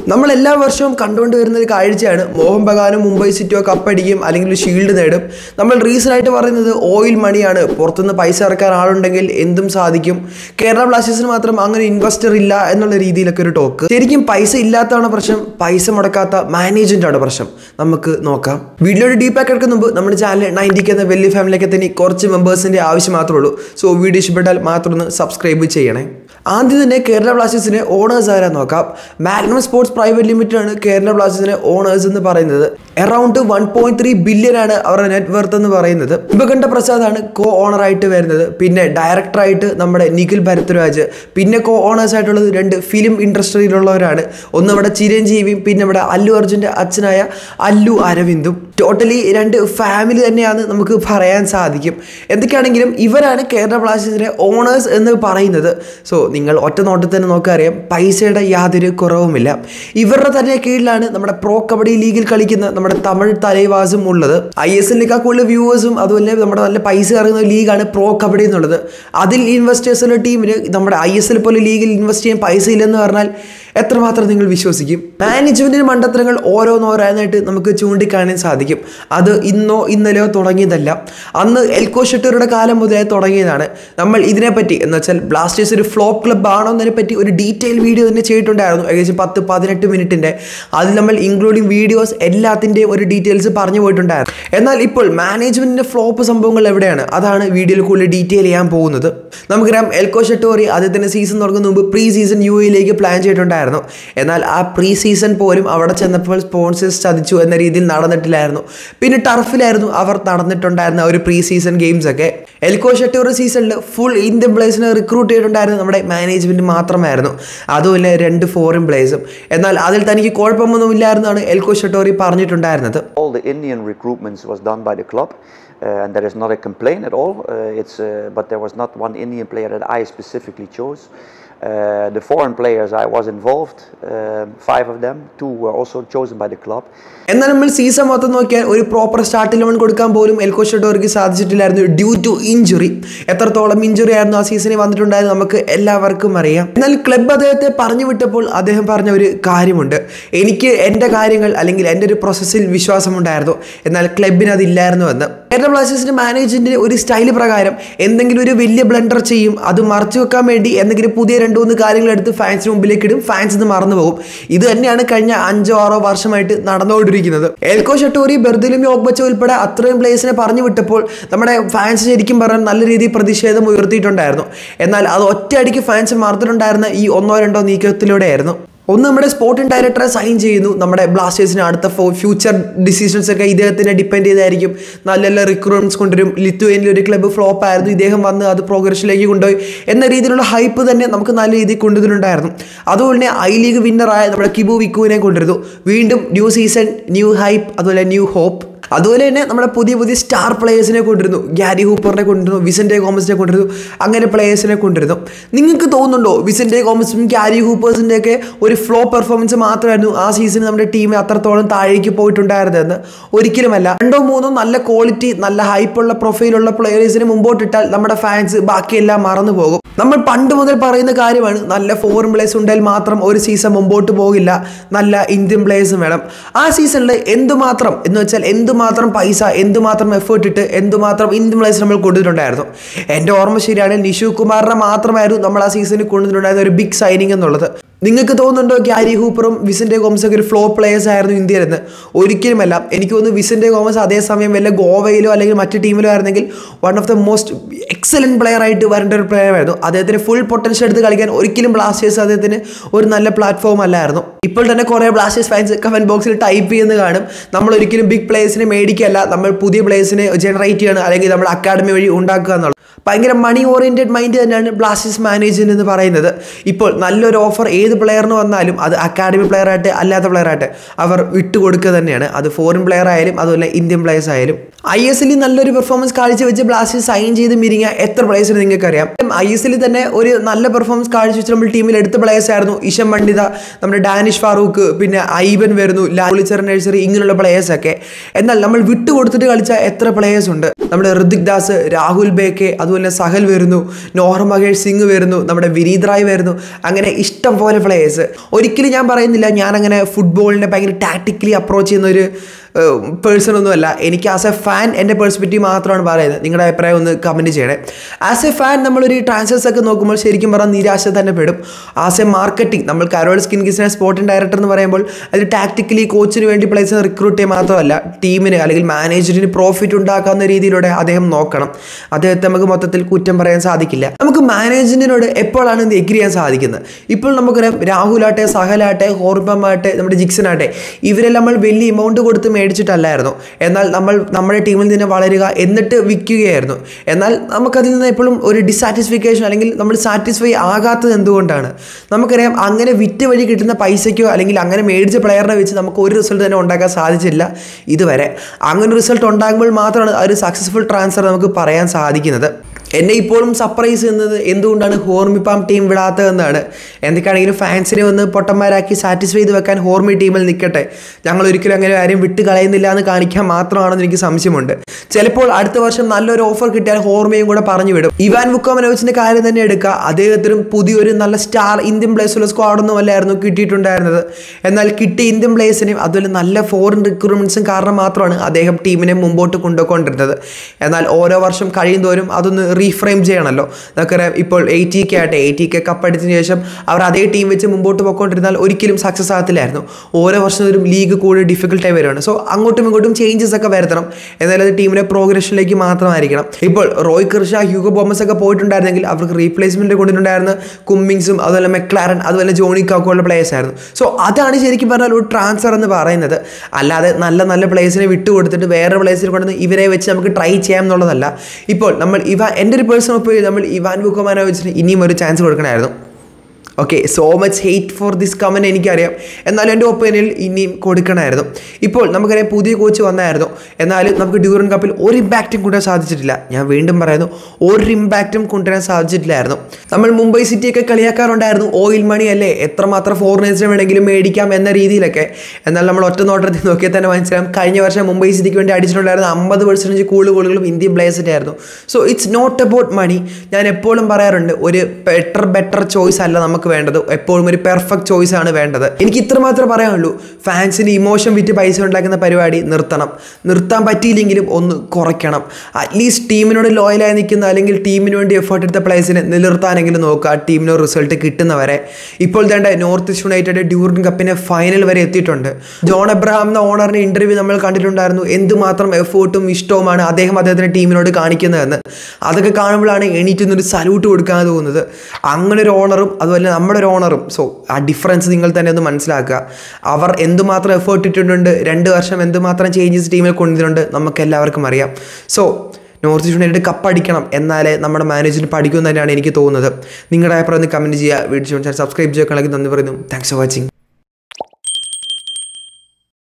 നമ്മൾ എല്ലാ വർഷവും കണ്ടുകൊണ്ട് വരുന്ന ഒരു കാഴ്ചയാണ് മോഹൻ ബഗാനും മുംബൈ സിറ്റിയോ കപ്പടിക്കും അല്ലെങ്കിൽ ഒരു ഷീൽഡ് നേടും നമ്മൾ റീസൺ ആയിട്ട് പറയുന്നത് ഓയിൽ മണിയാണ് പുറത്തുനിന്ന് പൈസ ഇറക്കാൻ ആളുണ്ടെങ്കിൽ എന്തും സാധിക്കും കേരള ബ്ലാസ്റ്റേഴ്സിന് മാത്രം അങ്ങനെ ഇൻവെസ്റ്റർ ഇല്ല എന്നുള്ള രീതിയിലൊക്കെ ഒരു ടോക്ക് ശരിക്കും പൈസ ഇല്ലാത്തതാണ് പ്രശ്നം പൈസ മുടക്കാത്ത മാനേജ്മെന്റ് ആണ് പ്രശ്നം നമുക്ക് നോക്കാം വീഡിയോയുടെ ഡീപ്പാക്കി എടുക്കുന്ന മുമ്പ് നമ്മുടെ ചാനൽ നയൻറ്റിക്ക് എന്ന വലിയ ഫാമിലിയൊക്കെ തന്നെ കുറച്ച് മെമ്പേഴ്സിന്റെ ആവശ്യം മാത്രമേ ഉള്ളൂ സോ വീഡിയോ ഇഷ്ടപ്പെട്ടാൽ മാത്രം ഒന്ന് സബ്സ്ക്രൈബ് ചെയ്യണേ ആദ്യം തന്നെ കേരള ബ്ലാസ്റ്റേഴ്സിന്റെ ഓണേഴ്സ് ആരാ നോക്കാം മാഗ്നം സ്പോർട്സ് പ്രൈവറ്റ് ലിമിറ്റഡ് ആണ് കേരള ബ്ലാസ്റ്റേഴ്സിന്റെ ഓണേഴ്സ് എന്ന് പറയുന്നത് around one point three billion ആണ് അവരുടെ നെറ്റ് വർത്ത് എന്ന് പറയുന്നത് ഉപകണ്ഠ പ്രസാദ് ആണ് കോ ഓണർ ആയിട്ട് വരുന്നത് പിന്നെ ഡയറക്ടർ ആയിട്ട് നമ്മുടെ നിഖിൽ ഭരദ്വാജ് പിന്നെ കോ ഓണേഴ്സ് ആയിട്ടുള്ളത് രണ്ട് ഫിലിം ഇൻഡസ്ട്രിയിലുള്ളവരാണ് ഒന്ന് നമ്മുടെ ചിരഞ്ജീവിയും പിന്നെ നമ്മുടെ അല്ലു അർജുൻ്റെ അച്ഛനായ അല്ലു അരവിന്ദും ടോട്ടലി രണ്ട് ഫാമിലി തന്നെയാണ് നമുക്ക് പറയാൻ സാധിക്കും എന്തൊക്കെയാണെങ്കിലും ഇവരാണ് കേരള ബ്ലാസ്റ്റേഴ്സിന്റെ ഓണേഴ്സ് എന്ന് പറയുന്നത് സോ നിങ്ങൾ ഒറ്റ നോട്ടത്തിൽ തന്നെ നോക്കറിയാം പൈസയുടെ യാതൊരു കുറവുമില്ല ഇവരുടെ തന്നെ കീഴിലാണ് നമ്മുടെ പ്രോ കബഡി ലീഗിൽ കളിക്കുന്ന നമ്മുടെ തമിഴ് തലൈവാസും ഉള്ളത് ഐ എസ് എല്ലിനേക്കാൾ കൂടുതൽ വ്യൂവേഴ്സും അതുപോലെ നമ്മുടെ നല്ല പൈസ ഇറങ്ങുന്ന ലീഗാണ് പ്രോ കബഡി എന്നുള്ളത് അതിൽ ഇൻവെസ്റ്റേഴ്സിൻ്റെ ടീമിന് നമ്മുടെ ഐ എസ് എൽ പോലെ ലീഗിൽ ഇൻവെസ്റ്റ് ചെയ്യാൻ പൈസ ഇല്ലെന്ന് പറഞ്ഞാൽ എത്രമാത്രം നിങ്ങൾ വിശ്വസിക്കും മാനേജ്മെന്റിന് മണ്ടത്തരങ്ങൾ ഓരോന്നോരോന്നായിട്ട് നമുക്ക് ചൂണ്ടിക്കാണാൻ സാധിക്കും അത് ഇന്നോ ഇന്നലെയോ തുടങ്ങിയതല്ല അന്ന് എൽകോ ഷെട്ടറുടെ കാലം മുതലേ തുടങ്ങിയതാണ് നമ്മൾ ഇതിനെപ്പറ്റി എന്ന് വെച്ചാൽ ബ്ലാസ്റ്റേഴ്സ് ഒരു ഫ്ലോപ്പ് ക്ലബ് ആണോ എന്നതിനെ പറ്റി ഒരു ഡീറ്റെയിൽ വീഡിയോ തന്നെ ചെയ്തിട്ടുണ്ടായിരുന്നു ഏകദേശം പത്ത് പതിനെട്ട് മിനിറ്റിൻ്റെ അതിൽ നമ്മൾ ഇൻക്ലൂഡിങ് വീഡിയോസ് എല്ലാത്തിൻ്റെയും ഒരു ഡീറ്റെയിൽസ് പറഞ്ഞു പോയിട്ടുണ്ടായിരുന്നു എന്നാൽ ഇപ്പോൾ മാനേജ്മെന്റിന്റെ ഫ്ലോപ്പ് സംഭവങ്ങൾ എവിടെയാണ് അതാണ് വീഡിയോയിൽ കൂടുതൽ ഡീറ്റെയിൽ ചെയ്യാൻ പോകുന്നത് നമുക്കറിയാം എൽകോ ഷെട്ടോറി അദ്ദേഹത്തിൻ്റെ സീസൺ തുടങ്ങുന്ന മുമ്പ് പ്രീ സീസൺ യു എയിലേക്ക് പ്ലാൻ ചെയ്തിട്ടുണ്ടായിരുന്നു എന്നാൽ ആ പ്രീ സീസൺ പോലും അവിടെ ചെന്നപ്പോൾ സ്പോൺസേഴ്സ് ചതിച്ചു എന്ന രീതിയിൽ നടന്നിട്ടില്ലായിരുന്നു പിന്നെ ടർഫിലായിരുന്നു അവർ നടന്നിട്ടുണ്ടായിരുന്ന ഒരു പ്രീ സീസൺ ഗെയിംസ് ഒക്കെ എൽകോ ഷെട്ടോറി സീസണിൽ ഫുൾ ഇന്ത്യൻ പ്ലേയേഴ്സിനെ റിക്രൂട്ട് ചെയ്തിട്ടുണ്ടായിരുന്നത് നമ്മുടെ മാനേജ്മെന്റ് മാത്രമായിരുന്നു അതുപോലെ രണ്ട് ഫോറിൻ പ്ലേയേഴ്സും എന്നാൽ അതിൽ തനിക്ക് കുഴപ്പമൊന്നുമില്ലായിരുന്നാണ് എൽകോ ഷെട്ടോറി പറഞ്ഞിട്ടുണ്ടായിരുന്നത് all the Indian recruitments was done by the club, uh, and there is not a complaint at all. Uh, it's uh, but there was not one Indian player that I specifically chose. Uh, the foreign players I was involved, um five of them, two were also chosen by the club. എന്നാൽ നമ്മൾ season മൊത്തം നോക്കിയാൽ ഒരു proper start eleven കൊടുക്കാൻ പോലും Eelco ഷെഡോർക്ക് സാധിച്ചിട്ടില്ലായിരുന്നു due to injury എത്രത്തോളം ഇഞ്ചുറി ആയിരുന്നു ആ സീസണിൽ വന്നിട്ടുണ്ടായത് നമുക്ക് എല്ലാവർക്കും അറിയാം എന്നാൽ ക്ലബ്ബ് അദ്ദേഹത്തെ പറഞ്ഞു വിട്ടപ്പോൾ അദ്ദേഹം പറഞ്ഞ ഒരു കാര്യമുണ്ട് എനിക്ക് എൻ്റെ കാര്യങ്ങൾ അല്ലെങ്കിൽ എൻ്റെ ഒരു പ്രോസസ്സിൽ വിശ്വാസമുണ്ടായിരുന്നു എന്നാൽ ക്ലബിന് അതില്ലായിരുന്നു എന്ന് കേരള ബ്ലാസ്റ്റേഴ്സിന്റെ മാനേജ്മെന്റിന്റെ ഒരു സ്റ്റൈൽ പ്രകാരം എന്തെങ്കിലും ഒരു വലിയ ബ്ലണ്ടർ ചെയ്യും അത് മറച്ചു വെക്കാൻ വേണ്ടി എന്തെങ്കിലും പുതിയ രണ്ട് മൂന്ന് കാര്യങ്ങൾ എടുത്ത് ഫാൻസിന് മുമ്പിലേക്ക് ഇടും ഫാൻസ് ഇത് മറന്നു പോകും ഇത് തന്നെയാണ് കഴിഞ്ഞ അഞ്ചോ ആറോ വർഷമായിട്ട് നടന്നുകൊണ്ടിരിക്കുന്നത് എൽകോ ഷട്ടോറി ബെർദിലും യോഗ്ബച്ച ഉൾപ്പെടെ അത്രയും പ്ലേയേഴ്സിനെ പറഞ്ഞു വിട്ടപ്പോൾ നമ്മുടെ ഫാൻസ് ശരിക്കും പറഞ്ഞാൽ നല്ല രീതിയിൽ പ്രതിഷേധം ഉയർത്തിയിട്ടുണ്ടായിരുന്നു എന്നാൽ അത് ഒറ്റയടിക്ക് ഫാൻസ് മറന്നിട്ടുണ്ടായിരുന്ന ഈ ഒന്നോ രണ്ടോ നീക്കത്തിലൂടെയായിരുന്നു ഒന്ന് നമ്മുടെ സ്പോർട്ടിംഗ് ഡയറക്ടറെ സൈൻ ചെയ്യുന്നു നമ്മുടെ ബ്ലാസ്റ്റേഴ്സിന് അടുത്ത ഫ്യൂച്ചർ ഡിസിഷൻസ് ഒക്കെ ഇദ്ദേഹത്തിനെ ഡിപ്പെൻഡ് ചെയ്തായിരിക്കും നല്ല നല്ല റിക്രൂട്ട്മെന്റ്സ് കൊണ്ടുവരും ലിത്വേനിൽ ഒരു ക്ലബ്ബ് ഫ്ലോപ്പ് ആയിരുന്നു ഇദ്ദേഹം വന്ന് അത് പ്രോഗ്രഷനിലേക്ക് കൊണ്ടുപോയി എന്ന രീതിയിലുള്ള ഹൈപ്പ് തന്നെ നമുക്ക് നല്ല രീതിയിൽ കൊണ്ടുവരുന്നുണ്ടായിരുന്നു അതുപോലെ തന്നെ ഐ ലീഗ് വിന്നറായ നമ്മുടെ കിബു വിക്കുവിനെ കൊണ്ടുവരുന്നു വീണ്ടും ന്യൂ സീസൺ ന്യൂ ഹൈപ്പ് അതുപോലെ ന്യൂ ഹോപ്പ് അതുപോലെ തന്നെ നമ്മുടെ പുതിയ പുതിയ സ്റ്റാർ പ്ലേയേഴ്സിനെ കൊണ്ടിരുന്നു ഗ്യാരി ഹൂപ്പറിനെ കൊണ്ടിരുന്നു വിസന്റെ കോമസിനെ കൊണ്ടിരുന്നു അങ്ങനെ പ്ലേയേഴ്സിനെ കൊണ്ടിരുന്നു നിങ്ങൾക്ക് തോന്നുന്നുണ്ടോ വിസന്റെ കോമസും ഗ്യാരി ഹൂപ്പേഴ്സിൻ്റെ ഒക്കെ ഒരു ഫ്ലോ പെർഫോമൻസ് മാത്രമായിരുന്നു ആ സീസണിൽ നമ്മുടെ ടീം അത്രത്തോളം താഴേക്ക് പോയിട്ടുണ്ടായിരുന്നതെന്ന് ഒരിക്കലുമല്ല രണ്ടോ മൂന്നോ നല്ല ക്വാളിറ്റി നല്ല ഹൈപ്പുള്ള പ്രൊഫൈലുള്ള പ്ലേയേഴ്സിനെ മുമ്പോട്ടിട്ടാൽ നമ്മുടെ ഫാൻസ് ബാക്കിയെല്ലാം മറന്നു പോകും നമ്മൾ പണ്ട് മുതൽ പറയുന്ന കാര്യമാണ് നല്ല ഫോറിൻ പ്ലേയേഴ്സ് ഉണ്ടെങ്കിൽ മാത്രം ഒരു സീസൺ മുമ്പോട്ട് പോകില്ല നല്ല ഇന്ത്യൻ പ്ലേയേഴ്സും വേണം ആ സീസണിൽ എന്തുമാത്രം എന്ന് വെച്ചാൽ എന്തുമാത്രം പൈസ എന്തുമാത്രം എഫേർട്ട് ഇട്ട് എന്തുമാത്രം ഇന്ത്യൻ പ്ലേയേഴ്സ് നമ്മൾ കൊണ്ടുവന്നിട്ടുണ്ടായിരുന്നു എൻ്റെ ഓർമ്മ ശരിയാണ് നിഷു കുമാറിനെ മാത്രമായിരുന്നു നമ്മൾ ആ സീസണിൽ കൊണ്ടുവന്നിട്ടുണ്ടായിരുന്ന ഒരു ബിഗ് സൈനിങ് എന്നുള്ളത് നിങ്ങൾക്ക് തോന്നുന്നുണ്ടോ ഗ്യാരി ഹൂപ്പറും വിസന്റെ ഗോമസ് ഒക്കെ ഒരു ഫ്ലോ പ്ലേയേഴ്സ് ആയിരുന്നു ഇന്ത്യയിൽ നിന്ന് ഒരിക്കലുമല്ല എനിക്ക് തോന്നുന്നു വിസന്റെ ഗോമസ് അതേസമയം വല്ല ഗോവയിലോ അല്ലെങ്കിൽ മറ്റു ടീമിലോ ആയിരുന്നെങ്കിൽ one of the most excellent player ആയിട്ട് വരേണ്ട ഒരു പ്ലെയർ ആയിരുന്നു അദ്ദേഹത്തിന് ഫുൾ പൊട്ടൻഷ്യൽ എടുത്ത് കളിക്കാൻ ഒരിക്കലും ബ്ലാസ്റ്റേഴ്സ് അദ്ദേഹത്തിന് ഒരു നല്ല പ്ലാറ്റ്ഫോം അല്ലായിരുന്നു ഇപ്പോൾ തന്നെ കുറേ ബ്ലാസ്റ്റേഴ്സ് ഫാൻസ് കമൻറ്റ് ബോക്സിൽ ടൈപ്പ് ചെയ്യുന്ന കാണും നമ്മൾ ഒരിക്കലും ബിഗ് പ്ലേയേഴ്സിനെ മേടിക്കല്ല നമ്മൾ പുതിയ പ്ലേയേഴ്സിനെ ജനറേറ്റ് ചെയ്യണം അല്ലെങ്കിൽ നമ്മുടെ അക്കാഡമി വഴി ഉണ്ടാക്കുക എന്നുള്ളത് ഭയങ്കര മണി ഓറിയൻറ്റഡ് മൈൻഡ് തന്നെയാണ് ബ്ലാസ്റ്റേഴ്സ് മാനേജ്മെന്റ് എന്ന് പറയുന്നത് ഇപ്പോൾ നല്ലൊരു ഓഫർ ഏത് പ്ലെയറിന് വന്നാലും അത് അക്കാഡമി പ്ലെയർ ആയിട്ട് അല്ലാത്ത പ്ലെയർ ആയിട്ട് അവർ വിട്ടുകൊടുക്കുക തന്നെയാണ് അത് ഫോറിൻ പ്ലെയർ ആയാലും അതുപോലെ ഇന്ത്യൻ പ്ലെയേഴ്സ് ആയാലും ഐ എസ് എല്ലിൽ നല്ലൊരു പെർഫോമൻസ് കാഴ്ചവെച്ച് ബ്ലാസ്റ്റേഴ്സ് സൈൻ ചെയ്ത് മിരിങ്ങ എത്ര പ്ലേയേഴ്സിന് നിങ്ങൾക്ക് അറിയാം ഐ എസ് എല്ലിൽ തന്നെ ഒരു നല്ല പെർഫോമൻസ് കാഴ്ചവെച്ച് നമ്മൾ ടീമിൽ എടുത്ത പ്ലേയേഴ്സ് ആയിരുന്നു ഇഷം പണ്ഡിത നമ്മുടെ ഡാനിഷ് ഫാറൂഖ് പിന്നെ ഐബൻ വരുന്നു ലാലിച്ചർ നഴ്സറി ഇങ്ങനെയുള്ള പ്ലേയേഴ്സ് ഒക്കെ എന്നാൽ നമ്മൾ വിട്ടുകൊടുത്തിട്ട് കളിച്ച എത്ര പ്ലേയേഴ്സ് ഉണ്ട് നമ്മുടെ ഋതിക് ദാസ് രാഹുൽ ബേക്കെ അതുപോലെ സഹൽ വരുന്നു നോഹർ മഹേഷ് സിംഗ് വരുന്നു നമ്മുടെ വിനീത് റായ് വരുന്നു അങ്ങനെ ഇഷ്ടം പോലെ പല പ്ലേയേഴ്സ് ഒരിക്കലും ഞാൻ പറയുന്നില്ല ഞാൻ അങ്ങനെ ഫുട്ബോളിനെ ഭയങ്കര ടാക്ടിക്കലി അപ്രോച്ച് ചെയ്യുന്ന ഒരു പേഴ്സൺ ഒന്നുമല്ല എനിക്ക് ആസ് എ ഫാൻ എൻ്റെ പെർസ്പെക്റ്റീവ് മാത്രമാണ് പറയുന്നത് നിങ്ങളുടെ അഭിപ്രായം ഒന്ന് കമൻറ്റ് ചെയ്യണേ ആസ് എ ഫാൻ നമ്മളൊരു ട്രാൻസ്ഫേഴ്സ് ഒക്കെ നോക്കുമ്പോൾ ശരിക്കും പറഞ്ഞാൽ നിരാശ തന്നെ പെടും ആസ് എ മാർക്കറ്റിംഗ് നമ്മൾ കരോൾ സ്കിൻ കിസിനെ സ്പോർട്ടിംഗ് ഡയറക്ടർ എന്ന് പറയുമ്പോൾ അത് ടാക്ടിക്കലി കോച്ചിന് വേണ്ടി പ്ലേസിനെ റിക്രൂട്ട് ചെയ്യുക മാത്രമല്ല ടീമിന് അല്ലെങ്കിൽ മാനേജറിന് പ്രോഫിറ്റ് ഉണ്ടാക്കാവുന്ന രീതിയിലൂടെ അദ്ദേഹം നോക്കണം അദ്ദേഹത്തെ നമുക്ക് മൊത്തത്തിൽ കുറ്റം പറയാൻ സാധിക്കില്ല നമുക്ക് മാനേജ്മെന്റിനോട് എപ്പോഴാണ് ഇത് എഗ്രി ചെയ്യാൻ സാധിക്കുന്നത് ഇപ്പോൾ നമുക്കറിയാം രാഹുലാട്ടെ സഹലാട്ടെ ഹോർബമാട്ടെ നമ്മുടെ ജിക്സനാട്ടെ ഇവരെല്ലാം നമ്മൾ വലിയ എമൗണ്ട് കൊടുത്ത് മേടിച്ചിട്ടല്ലായിരുന്നു എന്നാൽ നമ്മൾ നമ്മുടെ ടീമിൽ നിന്ന് വളരുക എന്നിട്ട് വിൽക്കുകയായിരുന്നു എന്നാൽ നമുക്കതിൽ നിന്ന് എപ്പോഴും ഒരു ഡിസാറ്റിസ്ഫിക്കേഷൻ അല്ലെങ്കിൽ നമ്മൾ സാറ്റിസ്ഫൈ ആകാത്തത് എന്തുകൊണ്ടാണ് നമുക്കറിയാം അങ്ങനെ വിറ്റ് വഴി കിട്ടുന്ന പൈസയ്ക്കോ അല്ലെങ്കിൽ അങ്ങനെ മേടിച്ച പ്ലെയറിനെ വെച്ച് നമുക്ക് ഒരു റിസൾട്ട് തന്നെ ഉണ്ടാക്കാൻ സാധിച്ചില്ല ഇതുവരെ അങ്ങനെ റിസൾട്ട് ഉണ്ടാകുമ്പോൾ മാത്രമാണ് ആ ഒരു സക്സസ്ഫുൾ ട്രാൻസ്ഫർ നമുക്ക് പറയാൻ സാധിക്കുന്നത് എന്നെ ഇപ്പോഴും സർപ്രൈസ് ചെയ്യുന്നത് എന്തുകൊണ്ടാണ് ഹോർമിപ്പാം ടീം വിടാത്തതെന്നാണ് എന്തൊക്കെയാണെങ്കിലും ഫാൻസിനെ ഒന്ന് പൊട്ടന്മാരാക്കി സാറ്റിസ്ഫൈ ചെയ്ത് വെക്കാൻ ഹോർമി ടീമിൽ നിൽക്കട്ടെ ഞങ്ങൾ ഒരിക്കലും അങ്ങനെ ആരും വിട്ട് കളയുന്നില്ല എന്ന് കാണിക്കാൻ മാത്രമാണെന്ന് എനിക്ക് സംശയമുണ്ട് ചിലപ്പോൾ അടുത്ത വർഷം നല്ലൊരു ഓഫർ കിട്ടിയാൽ ഹോർമയും കൂടെ പറഞ്ഞു വിടും ഇവാൻ വുക്കോമനോവിച്ചിന്റെ കാര്യം തന്നെ എടുക്കുക അദ്ദേഹത്തിനും പുതിയൊരു നല്ല സ്റ്റാർ ഇന്ത്യൻ പ്ലേയേഴ്സുള്ള സ്ക്വാഡൊന്നും അല്ലായിരുന്നു കിട്ടിയിട്ടുണ്ടായിരുന്നത് എന്നാൽ കിട്ടിയ ഇന്ത്യൻ പ്ലേയേഴ്സിനെയും അതുപോലെ നല്ല ഫോറിൻ റിക്രൂട്ട്മെന്റ്സും കാരണം മാത്രമാണ് അദ്ദേഹം ടീമിനെ മുമ്പോട്ട് കൊണ്ടുപോയിക്കൊണ്ടിരുന്നത് എന്നാൽ ഓരോ വർഷം കഴിയുന്തോറും അതൊന്ന് റീഫ്രെയിം ചെയ്യണമല്ലോ നമുക്കറിയാം ഇപ്പോൾ എയ്റ്റി കെ ആട്ടെ എയ്റ്റി കെ കപ്പ് അടിച്ചതിന് ശേഷം അവർ അതേ ടീം വെച്ച് മുമ്പോട്ട് പോയിക്കൊണ്ടിരുന്നാൽ ഒരിക്കലും സക്സസ് ആകത്തില്ലായിരുന്നു ഓരോ വർഷത്തിലും ലീഗ് കൂടുതൽ ഡിഫിക്കൽട്ടായി വരുവാണ് സോ അങ്ങോട്ടും ഇങ്ങോട്ടും ചേഞ്ചസ് ഒക്കെ വരുത്തണം എന്നാലും അത് ടീമിന്റെ പ്രോഗ്രഷനിലേക്ക് മാത്രമായിരിക്കണം ഇപ്പോൾ റോയ് കൃഷ ഹ്യൂഗോ ബോമസ് ഒക്കെ പോയിട്ടുണ്ടായിരുന്നെങ്കിൽ അവർക്ക് റീപ്ലേസ്മെന്റ് കൊണ്ടിട്ടുണ്ടായിരുന്ന കുമ്മിങ്സും അതുപോലെ മെക്ലാരൻ അതുപോലെ ജോണി കാക്കോയുള്ള പ്ലേയേഴ്സ് ആയിരുന്നു സോ അതാണ് ശരിക്കും പറഞ്ഞാൽ ഒരു ട്രാൻസ്ഫർ എന്ന് പറയുന്നത് അല്ലാതെ നല്ല നല്ല പ്ലേയേഴ്സിനെ വിട്ടുകൊടുത്തിട്ട് വേറെ പ്ലേയേഴ്സിനെ കൊണ്ടുവന്ന് ഇവരെ വെച്ച് നമുക്ക് ട്രൈ ചെയ്യാം എന്നുള്ളതല്ല ഇപ്പോൾ നമ്മൾ ഇവ എൻ്റെ ഒരു പേഴ്സൺ ഒപ്പീനിയൻ നമ്മൾ ഇവാൻ ബുക്കോമാനോവിച്ചിന് ഇനിയും ഒരു ചാൻസ് കൊടുക്കണമായിരുന്നു okay so much hate for this comment എനിക്കറിയാം എന്നാലും എൻ്റെ ഒപ്പീനിയനിൽ ഇനിയും കൊടുക്കണമായിരുന്നു ഇപ്പോൾ നമുക്കറിയാം പുതിയ കോച്ച് വന്നായിരുന്നു എന്നാലും നമുക്ക് ഡ്യൂറൻ കപ്പിൽ ഒരു ഇമ്പാക്റ്റും കൊണ്ടുവരാൻ സാധിച്ചിട്ടില്ല ഞാൻ വീണ്ടും പറയുന്നു ഒരു ഇമ്പാക്റ്റും കൊണ്ടുവരാൻ സാധിച്ചിട്ടില്ലായിരുന്നു നമ്മൾ മുംബൈ സിറ്റിയൊക്കെ കളിയാക്കാറുണ്ടായിരുന്നു ഓയിൽ മണി അല്ലേ എത്രമാത്രം ഫോറിനേഴ്സിനെ വേണമെങ്കിലും മേടിക്കാം എന്ന രീതിയിലൊക്കെ എന്നാൽ നമ്മൾ ഒറ്റ നോട്ടത്തിൽ നോക്കിയാൽ തന്നെ മനസ്സിലാവും കഴിഞ്ഞ വർഷം മുംബൈ സിറ്റിക്ക് വേണ്ടി അടിച്ചിട്ടുണ്ടായിരുന്ന അമ്പത് പെർസെൻറ്റേജ് കൂടുതൽ ഗോളുകളും ഇന്ത്യൻ പ്ലേയേഴ്സിൻ്റെ ആയിരുന്നു so it's not about money ഞാൻ എപ്പോഴും പറയാറുണ്ട് ഒരു ബെറ്റർ ബെറ്റർ ചോയ്സ് അല്ല നമുക്ക് വേണ്ടത് എപ്പോഴും ഒരു പെർഫെക്റ്റ് ചോയ്സ് ആണ് വേണ്ടത് എനിക്ക് ഇത്ര മാത്രമേ പറയാനുള്ളൂ ഫാൻസിന് ഇമോഷൻ വിറ്റ് പൈസ ഉണ്ടാക്കുന്ന പരിപാടി നിർത്തണം നിർത്താൻ പറ്റിയില്ലെങ്കിലും ഒന്ന് കുറയ്ക്കണം അറ്റ്ലീസ്റ്റ് ടീമിനോട് ലോയലായി നിൽക്കുന്ന അല്ലെങ്കിൽ ടീമിന് വേണ്ടി എഫേർട്ട് എടുത്ത പ്ലേസിനെ നിലനിർത്താനെങ്കിലും നോക്കുക ആ ടീമിന് റിസൾട്ട് കിട്ടുന്നവരെ ഇപ്പോൾ വേണ്ട നോർത്ത് ഈസ്റ്റ് യുണൈറ്റഡ് ഡ്യൂറിൻ കപ്പിന്റെ ഫൈനൽ വരെ എത്തിയിട്ടുണ്ട് ജോൺ എബ്രഹാം എന്ന ഓണറിന്റെ ഇന്റർവ്യൂ നമ്മൾ കണ്ടിട്ടുണ്ടായിരുന്നു എന്തുമാത്രം എഫേർട്ടും ഇഷ്ടവുമാണ് അദ്ദേഹം അദ്ദേഹത്തിന്റെ ടീമിനോട് കാണിക്കുന്നതെന്ന് അതൊക്കെ കാണുമ്പോഴാണ് എണീറ്റ് ഒരു സല്യൂട്ട് കൊടുക്കാൻ തോന്നുന്നത് അങ്ങനെ ഒരു ഓണറും അതുപോലെ നമ്മുടെ ഒരു ഓണറും സോ ആ ഡിഫറൻസ് നിങ്ങൾ തന്നെ ഒന്ന് മനസ്സിലാക്കുക അവർ എന്തുമാത്രം എഫേർട്ട് ഇട്ടിട്ടുണ്ട് രണ്ട് വർഷം എന്തുമാത്രം ചേഞ്ചസ് ടീമിൽ കൊണ്ടുവന്നിട്ടുണ്ട് നമുക്ക് എല്ലാവർക്കും അറിയാം so North East United cup അടിക്കണം എന്നാലേ നമ്മുടെ മാനേജറിന് പഠിക്കുമെന്ന് തന്നെയാണ് എനിക്ക് തോന്നുന്നത് നിങ്ങളുടെ അഭിപ്രായം ഒന്ന് കമൻറ്റ് ചെയ്യുക വീഡിയോ സബ്സ്ക്രൈബ് ചെയ്യുകയാണെങ്കിൽ നന്ദി പറയുന്നു താങ്ക്സ് ഫോർ വാച്ചിങ്